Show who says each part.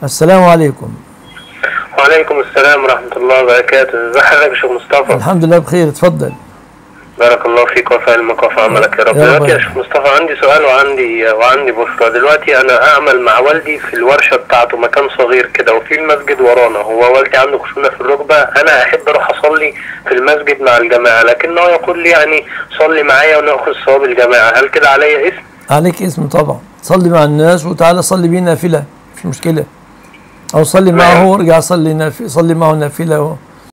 Speaker 1: السلام عليكم
Speaker 2: وعليكم السلام ورحمة الله وبركاته ازي حضرتك يا شيخ مصطفى
Speaker 1: الحمد لله بخير اتفضل
Speaker 2: بارك الله فيك وفي علمك وفي عملك يا رب
Speaker 1: يا رب.
Speaker 2: دلوقتي يا شيخ مصطفى عندي سؤال وعندي وعندي بشرى دلوقتي انا اعمل مع والدي في الورشة بتاعته مكان صغير كده وفي المسجد ورانا هو والدي عنده خشونة في الركبة انا احب اروح اصلي في المسجد مع الجماعة لكنه يقول لي يعني صلي معايا وناخذ ثواب الجماعة هل كده عليا اسم؟
Speaker 1: عليك اسم طبعا صلي مع الناس وتعالى صلي بيه نافله مش مشكله او صلي معه وارجع صلي نافله صلي معه نافله